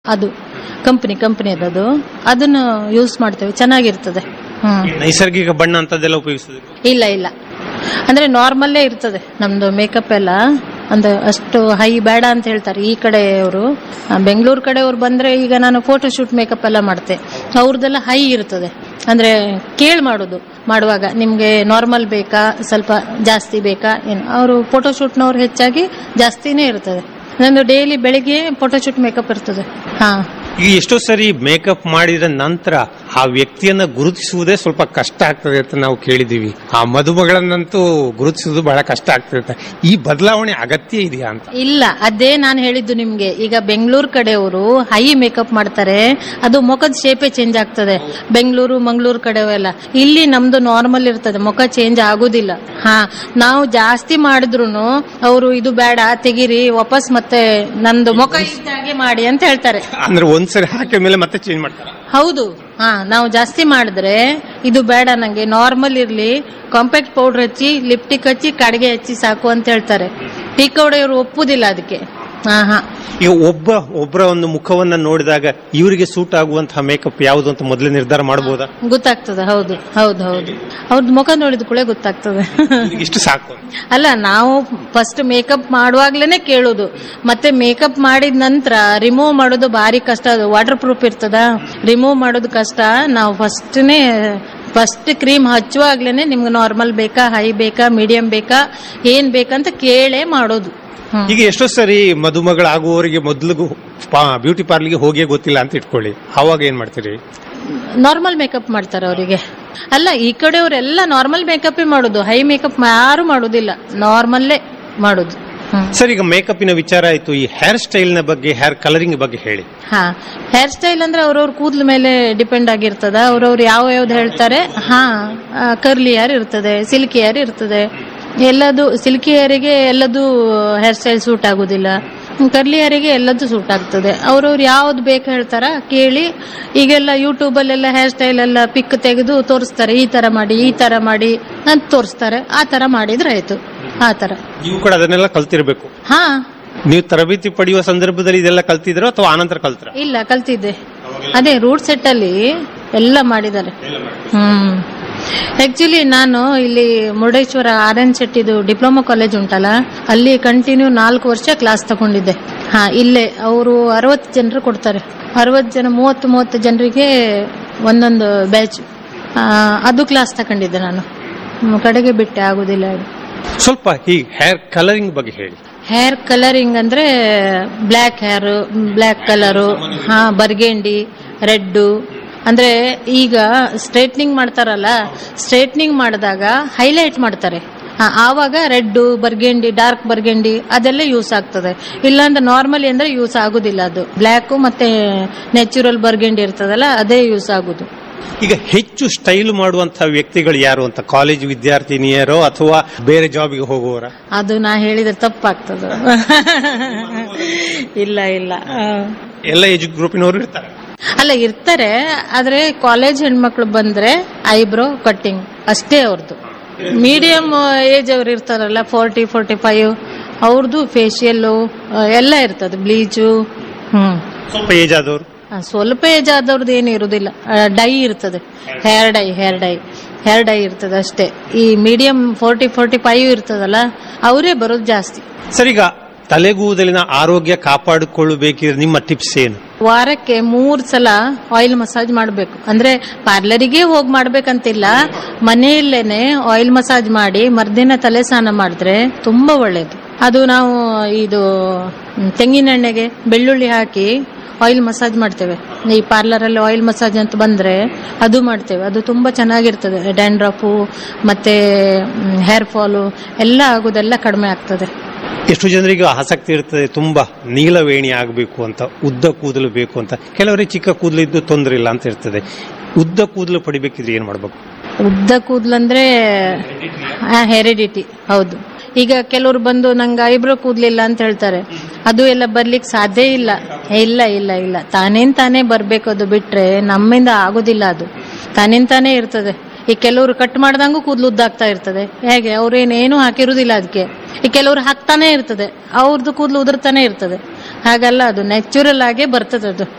ಅದು ಕಂಪನಿ ಕಂಪನಿಯದ್ದು ಅದು ಅದನ್ನು ಯೂಸ್ ಮಾಡ್ತೇವೆ ಚೆನ್ನಾಗಿರ್ತದೆ ಹ್ಮ್ ನೈಸರ್ಗಿಕ ಬಣ್ಣ ಅಂತದೆಲ್ಲ ಉಪಯೋಗಿಸುದು ಇಲ್ಲ ಇಲ್ಲ ಅಂದ್ರೆ ನಾರ್ಮಲ್ಲೇ ಇರ್ತದೆ ನಮ್ದು ಮೇಕಪ್ ಎಲ್ಲ ಅಂದ್ರೆ ಅಷ್ಟು ಹೈ ಬೇಡ ಅಂತ ಹೇಳ್ತಾರೆ ಈ ಕಡೆಯವರು ಬೆಂಗಳೂರು ಕಡೆಯವ್ರು ಬಂದ್ರೆ ಈಗ ನಾನು ಫೋಟೋ ಶೂಟ್ ಮೇಕಪ್ ಎಲ್ಲ ಮಾಡ್ತೆ ಅವ್ರದ್ದೆಲ್ಲ ಹೈ ಇರ್ತದೆ ಅಂದ್ರೆ ಕೇಳ್ ಮಾಡೋದು ಮಾಡುವಾಗ ನಿಮ್ಗೆ ನಾರ್ಮಲ್ ಬೇಕಾ ಸ್ವಲ್ಪ ಜಾಸ್ತಿ ಬೇಕಾ ಏನು ಅವರು ಫೋಟೋ ಶೂಟ್ನವ್ರು ಹೆಚ್ಚಾಗಿ ಜಾಸ್ತಿನೇ ಇರ್ತದೆ ನಂದು ಡೈಲಿ ಬೆಳಿಗ್ಗೆ ಫೋಟೋ ಶೂಟ್ ಮೇಕಪ್ ಇರ್ತದೆ ಹಾ ಈಗ ಎಷ್ಟೋ ಸರಿ ಮೇಕಪ್ ಮಾಡಿದ ನಂತರ ಆ ವ್ಯಕ್ತಿಯನ್ನ ಗುರುತಿಸುವುದೇ ಸ್ವಲ್ಪ ಕಷ್ಟ ಆಗ್ತದೆ ಅಂತ ನಾವು ಕೇಳಿದೀವಿ ಆ ಮದುಮಗಳನ್ನಂತೂ ಗುರುತಿಸುವುದು ಬಹಳ ಕಷ್ಟ ಆಗ್ತದೆ ಈ ಬದಲಾವಣೆ ಅಗತ್ಯ ಇದೆಯಾ ಅಂತ ಇಲ್ಲ ಅದೇ ನಾನು ಹೇಳಿದ್ದು ನಿಮ್ಗೆ ಈಗ ಬೆಂಗಳೂರು ಕಡೆಯವರು ಹೈ ಮೇಕಪ್ ಮಾಡ್ತಾರೆ ಅದು ಮುಖದ ಶೇಪೇ ಚೇಂಜ್ ಆಗ್ತದೆ ಬೆಂಗಳೂರು ಮಂಗಳೂರು ಕಡೆವೆಲ್ಲ ಇಲ್ಲಿ ನಮ್ದು ನಾರ್ಮಲ್ ಇರ್ತದೆ ಮುಖ ಚೇಂಜ್ ಆಗುದಿಲ್ಲ ಹಾ ನಾವು ಜಾಸ್ತಿ ಮಾಡಿದ್ರು ಅವರು ಇದು ಬೇಡ ತೆಗಿರಿ ವಾಪಸ್ ಮತ್ತೆ ನಂದು ಮುಖ ಇದ್ದಾಗೆ ಮಾಡಿ ಅಂತ ಹೇಳ್ತಾರೆ ಅಂದ್ರೆ ಒಂದ್ಸರಿ ಹಾಕಿದ ಮೇಲೆ ಮತ್ತೆ ಚೇಂಜ್ ಮಾಡ್ತಾರೆ ಹೌದು ಹಾ ನಾವು ಜಾಸ್ತಿ ಮಾಡಿದ್ರೆ ಇದು ಬೇಡ ನಂಗೆ ನಾರ್ಮಲ್ ಇರ್ಲಿ ಕಾಂಪ್ಯಾಕ್ಟ್ ಪೌಡರ್ ಹಚ್ಚಿ ಲಿಪ್ಟಿಕ್ ಹಚ್ಚಿ ಕಡೆಗೆ ಹಚ್ಚಿ ಸಾಕು ಅಂತ ಹೇಳ್ತಾರೆ ಟೀಕೌಡೆಯವರು ಒಪ್ಪುದಿಲ್ಲ ಅದಕ್ಕೆ ಹಾ ಹಾ ಈಗ ಒಬ್ಬ ಒಬ್ಬರ ಒಂದು ಮುಖವನ್ನ ನೋಡಿದಾಗ ಇವರಿಗೆ ಸೂಟ್ ಆಗುವಂತಹ ಮೇಕಪ್ ಯಾವುದು ಅಂತ ಮೊದಲೇ ನಿರ್ಧಾರ ಮಾಡಬಹುದಾ ಗೊತ್ತಾಗ್ತದೆ ಹೌದು ಹೌದು ಹೌದು ಅವ್ರದ್ದು ಮುಖ ನೋಡಿದ ಕೂಡ ಗೊತ್ತಾಗ್ತದೆ ಇಷ್ಟು ಸಾಕು ಅಲ್ಲ ನಾವು ಫಸ್ಟ್ ಮೇಕಪ್ ಮಾಡುವಾಗ್ಲೇನೆ ಕೇಳೋದು ಮತ್ತೆ ಮೇಕಪ್ ಮಾಡಿದ ನಂತರ ರಿಮೂವ್ ಮಾಡೋದು ಭಾರಿ ಕಷ್ಟ ಅದು ವಾಟರ್ ಪ್ರೂಫ್ ಇರ್ತದ ರಿಮೂವ್ ಮಾಡೋದು ಕಷ್ಟ ನಾವು ಫಸ್ಟ್ನೇ ಫಸ್ಟ್ ಕ್ರೀಮ್ ಹಚ್ಚುವಾಗ್ಲೇನೆ ನಿಮ್ಗೆ ನಾರ್ಮಲ್ ಬೇಕಾ ಹೈ ಬೇಕಾ ಮೀಡಿಯಂ ಬೇಕಾ ಏನ್ ಬೇಕಂತ ಕೇಳೇ ಮಾಡೋದು ಹ್ಮ್. ಈಗ ಎಷ್ಟೋ ಸರಿ ಮದುಮಗಳಾಗುವವರಿಗೆ ಮೊದಲು ಬ್ಯೂಟಿ ಪಾರ್ಲರ್ಗೆ ಹೋಗೇ ಗೊತ್ತಿಲ್ಲ ಅಂತ ಇಟ್ಕೊಳ್ಳಿ ಅವಾಗ ಏನ್ ಮಾಡ್ತೀರಿ ನಾರ್ಮಲ್ ಮೇಕಪ್ ಮಾಡ್ತಾರೆ ಅವರಿಗೆ ಅಲ್ಲ ಈ ಕಡೆಯವರೆಲ್ಲ ನಾರ್ಮಲ್ ಮೇಕಪ್ ಮಾಡೋದು ಹೈ ಮೇಕಪ್ ಯಾರು ಮಾಡೋದಿಲ್ಲ ನಾರ್ಮಲ್ಲೇ ಮಾಡೋದು ಹ್ಮ್. ಸರ್ ಈಗ ಮೇಕಪ್ಪಿನ ವಿಚಾರ ಆಯ್ತು ಈ ಹೇರ್ ಸ್ಟೈಲ್ ನ ಬಗ್ಗೆ ಹೇರ್ ಕಲರಿಂಗ್ ಬಗ್ಗೆ ಹೇಳಿ ಹಾ ಹೇರ್ ಸ್ಟೈಲ್ ಅಂದ್ರೆ ಅವ್ರವ್ರ ಕೂದಲ ಮೇಲೆ ಡಿಪೆಂಡ್ ಆಗಿರ್ತದ ಅವ್ರವ್ರು ಯಾವ ಯಾವ್ದು ಹೇಳ್ತಾರೆ ಹಾ ಕರ್ಲಿ ಹೇರ್ ಇರ್ತದೆ ಸಿಲ್ಕಿ ಹೇರ್ ಇರ್ತದೆ ಎಲ್ಲದು ಸಿಲ್ಕಿ ಹೇರಿಗೆ ಎಲ್ಲದು ಹೇರ್ ಸ್ಟೈಲ್ ಸೂಟ್ ಆಗುದಿಲ್ಲ ಕರ್ಲಿ ಹೇರಿಗೆ ಎಲ್ಲದು ಸೂಟ್ ಆಗ್ತದೆ ಅವ್ರವ್ರು ಯಾವ್ದು ಬೇಕು ಹೇಳ್ತಾರ ಕೇಳಿ ಈಗೆಲ್ಲ ಯೂಟ್ಯೂಬಲ್ಲೆಲ್ಲ ಹೇರ್ ಸ್ಟೈಲ್ ಎಲ್ಲ ಪಿಕ್ ತೆಗೆದು ತೋರಿಸ್ತಾರೆ ಈ ತರ ಮಾಡಿ ಈ ತರ ಮಾಡಿ ಅಂತ ತೋರಿಸ್ತಾರೆ ಆ ತರ ಮಾಡಿದ್ರೆ ಆಯ್ತು ಆ ತರ ನೀವು ಕೂಡ ಅದನ್ನೆಲ್ಲ ಕಲ್ತಿರ್ಬೇಕು ಹಾ ನೀವು ತರಬೇತಿ ಪಡೆಯುವ ಸಂದರ್ಭದಲ್ಲಿ ಇದೆಲ್ಲ ಕಲ್ತಿದ್ರೋ ಅಥವಾ ಆನಂತರ ಕಲ್ತರ ಇಲ್ಲ ಕಲ್ತಿದ್ದೆ ಅದೇ ರೂಟ್ ಸೆಟ್ ಅಲ್ಲಿ ಎಲ್ಲ ಮಾಡಿದ್ದಾರೆ ಹ್ಮ್ ಆಕ್ಚುಲಿ ನಾನು ಇಲ್ಲಿ ಮುರುಡೇಶ್ವರ ಆರ್ ಎನ್ ಶೆಟ್ಟಿದು ಡಿಪ್ಲೊಮಾ ಕಾಲೇಜ್ ಉಂಟಲ್ಲ ಅಲ್ಲಿ ಕಂಟಿನ್ಯೂ ನಾಲ್ಕು ವರ್ಷ ಕ್ಲಾಸ್ ತಗೊಂಡಿದ್ದೆ ಹಾ ಇಲ್ಲೇ ಅವರು ಅರವತ್ತು ಜನರು ಕೊಡ್ತಾರೆ ಅರವತ್ತು ಜನ ಮೂವತ್ತು ಮೂವತ್ತು ಜನರಿಗೆ ಒಂದೊಂದು ಬ್ಯಾಚ್ ಅದು ಕ್ಲಾಸ್ ತಗೊಂಡಿದ್ದೆ ನಾನು ಹ್ಮ್, ಕಡೆಗೆ ಬಿಟ್ಟೆ ಆಗುದಿಲ್ಲ ಅದು ಸ್ವಲ್ಪ ಈ ಹೇರ್ ಕಲರಿಂಗ್ ಬಗ್ಗೆ ಹೇಳಿ ಹೇರ್ ಕಲರಿಂಗ್ ಅಂದ್ರೆ ಬ್ಲ್ಯಾಕ್ ಹೇರ್ ಬ್ಲ್ಯಾಕ್ ಕಲರು ಹಾ ಬರ್ಗೆಂಡಿ ರೆಡ್ಡು ಅಂದ್ರೆ ಈಗ ಸ್ಟ್ರೈಟ್ನಿಂಗ್ ಮಾಡ್ತಾರಲ್ಲ ಸ್ಟ್ರೈಟ್ನಿಂಗ್ ಮಾಡಿದಾಗ ಹೈಲೈಟ್ ಮಾಡ್ತಾರೆ ಆ, ಆವಾಗ ರೆಡ್ಡು ಬರ್ಗೆಂಡಿ ಡಾರ್ಕ್ ಬರ್ಗೆಂಡಿ ಅದೆಲ್ಲ ಯೂಸ್ ಆಗ್ತದೆ ಇಲ್ಲಾಂದ್ರೆ ನಾರ್ಮಲಿ ಅಂದ್ರೆ ಯೂಸ್ ಆಗುದಿಲ್ಲ ಅದು ಬ್ಲ್ಯಾಕ್ ಮತ್ತೆ ನ್ಯಾಚುರಲ್ ಬರ್ಗೆಂಡಿ ಇರ್ತದಲ್ಲ ಅದೇ ಯೂಸ್ ಆಗುದು ಈಗ ಹೆಚ್ಚು ಸ್ಟೈಲ್ ಮಾಡುವಂತಹ ವ್ಯಕ್ತಿಗಳು ಯಾರು ಅಂತ ಕಾಲೇಜ್ ವಿದ್ಯಾರ್ಥಿನಿಯರೋ ಅಥವಾ ಬೇರೆ ಜಾಬ್ಗೆ ಹೋಗುವವರ ಅದು ನಾ ಹೇಳಿದ್ರೆ ತಪ್ಪಾಗ್ತದ ಇಲ್ಲ ಇಲ್ಲ ಆ. ಎಲ್ಲ ಏಜ್ ಗ್ರೂಪಿನವರು ಇರ್ತಾರೆ ಅಲ್ಲ ಇರ್ತಾರೆ ಆದ್ರೆ ಕಾಲೇಜ್ ಹೆಣ್ಮಕ್ಳು ಬಂದ್ರೆ ಐಬ್ರೋ ಕಟ್ಟಿಂಗ್ ಅಷ್ಟೇ ಅವ್ರದ್ದು ಮೀಡಿಯಂ ಏಜ್ ಅವ್ರು ಇರ್ತಾರಲ್ಲ ಫೋರ್ಟಿ ಫೋರ್ಟಿ ಫೈವ್ ಅವ್ರದ್ದು ಫೇಶಿಯಲ್ಲು ಎಲ್ಲ ಇರ್ತದೆ ಬ್ಲೀಚು ಹ್ಮ್ ಸ್ವಲ್ಪ ಏಜ್ ಆದವರು ಆ, ಸ್ವಲ್ಪ ಏಜ್ ಆದವ್ರದ್ದು ಏನು ಇರುದಿಲ್ಲ ಡೈ ಇರ್ತದೆ hair dye hair dye hair dye ಇರ್ತದೆ ಅಷ್ಟೇ ಈ ಮೀಡಿಯಂ ಫೋರ್ಟಿ ಫೋರ್ಟಿ ಫೈವ್ ಇರ್ತದಲ್ಲ ಅವರೇ ಬರೋದು ಜಾಸ್ತಿ ಸರ್ ಈಗ ತಲೆಗೂದಲಿನ ಆರೋಗ್ಯ ಕಾಪಾಡಿಕೊಳ್ಳಬೇಕಿದ್ರೆ ನಿಮ್ಮ ಟಿಪ್ಸ್ ಏನು ವಾರಕ್ಕೆ ಮೂರ್ ಸಲ ಆಯಿಲ್ ಮಸಾಜ್ ಮಾಡಬೇಕು ಅಂದ್ರೆ ಪಾರ್ಲರಿಗೆ ಹೋಗಿ ಮಾಡ್ಬೇಕಂತಿಲ್ಲ ಮನೆಯಲ್ಲೇನೆ ಆಯಿಲ್ ಮಸಾಜ್ ಮಾಡಿ ಮರ್ದಿನ ತಲೆ ಸ್ನಾನ ಮಾಡಿದ್ರೆ ತುಂಬಾ ಒಳ್ಳೇದು ಅದು ನಾವು ಇದು ಮ್, ತೆಂಗಿನೆಣ್ಣೆಗೆ ಬೆಳ್ಳುಳ್ಳಿ ಹಾಕಿ ಆಯಿಲ್ ಮಸಾಜ್ ಮಾಡ್ತೇವೆ ಈ ಪಾರ್ಲರ್ ಅಲ್ಲಿ ಆಯಿಲ್ ಮಸಾಜ್ ಅಂತ ಬಂದ್ರೆ ಅದು ಮಾಡ್ತೇವೆ ಅದು ತುಂಬಾ ಚೆನ್ನಾಗಿರ್ತದೆ ಡ್ಯಾಂಡ್ರಫು ಮತ್ತೆ ಹೇರ್ ಫಾಲು ಎಲ್ಲ ಆಗೋದೆಲ್ಲ ಕಡಿಮೆ ಆಗ್ತದೆ ಎಷ್ಟು ಜನರಿಗೆ ಆಸಕ್ತಿ ಇರ್ತದೆ ತುಂಬಾ ನೀಲವೇಣಿ ಆಗಬೇಕು ಅಂತ ಉದ್ದ ಕೂದಲು ಬೇಕು ಅಂತ ಕೆಲವರಿಗೆ ಚಿಕ್ಕ ಕೂದಲು ಇದ್ದು ತೊಂದರೆ ಇಲ್ಲ ಅಂತ ಇರ್ತದೆ ಉದ್ದ ಕೂದಲು ಪಡಿಬೇಕಿದ್ರೆ ಏನ್ ಮಾಡ್ಬೇಕು ಉದ್ದ ಕೂದ್ಲಂದ್ರೆ ಹೆರಿಡಿಟಿ ಹೌದು ಈಗ ಕೆಲವರು ಬಂದು ನಂಗೆ ಐಬ್ರೋ ಕೂದ್ಲಿಲ್ಲ ಅಂತ ಹೇಳ್ತಾರೆ ಅದು ಎಲ್ಲ ಬರ್ಲಿಕ್ಕೆ ಸಾಧ್ಯ ಇಲ್ಲ ಇಲ್ಲ ಇಲ್ಲ ಇಲ್ಲ ತಾನೇನ್ ತಾನೇ ಬರ್ಬೇಕು ಅದು ಬಿಟ್ರೆ ನಮ್ಮಿಂದ ಆಗೋದಿಲ್ಲ ಅದು ತಾನೇನ್ ತಾನೇ ಇರ್ತದೆ ಈ ಕೆಲವರು ಕಟ್ ಮಾಡ್ದಂಗೂ ಕೂದಲು ಉದ್ದಾಗ್ತಾ ಇರ್ತದೆ ಹೇಗೆ ಅವ್ರೇನೇನು ಹಾಕಿರುವುದಿಲ್ಲ ಅದಕ್ಕೆ ಈ ಕೆಲವರು ಹಾಕ್ತಾನೆ ಇರ್ತದೆ ಅವ್ರದ್ದು ಕೂದಲು ಉದುರ್ತಾನೆ ಇರ್ತದೆ ಹಾಗಲ್ಲ ಅದು ನ್ಯಾಚುರಲ್ ಆಗೇ ಬರ್ತದೆ ಅದು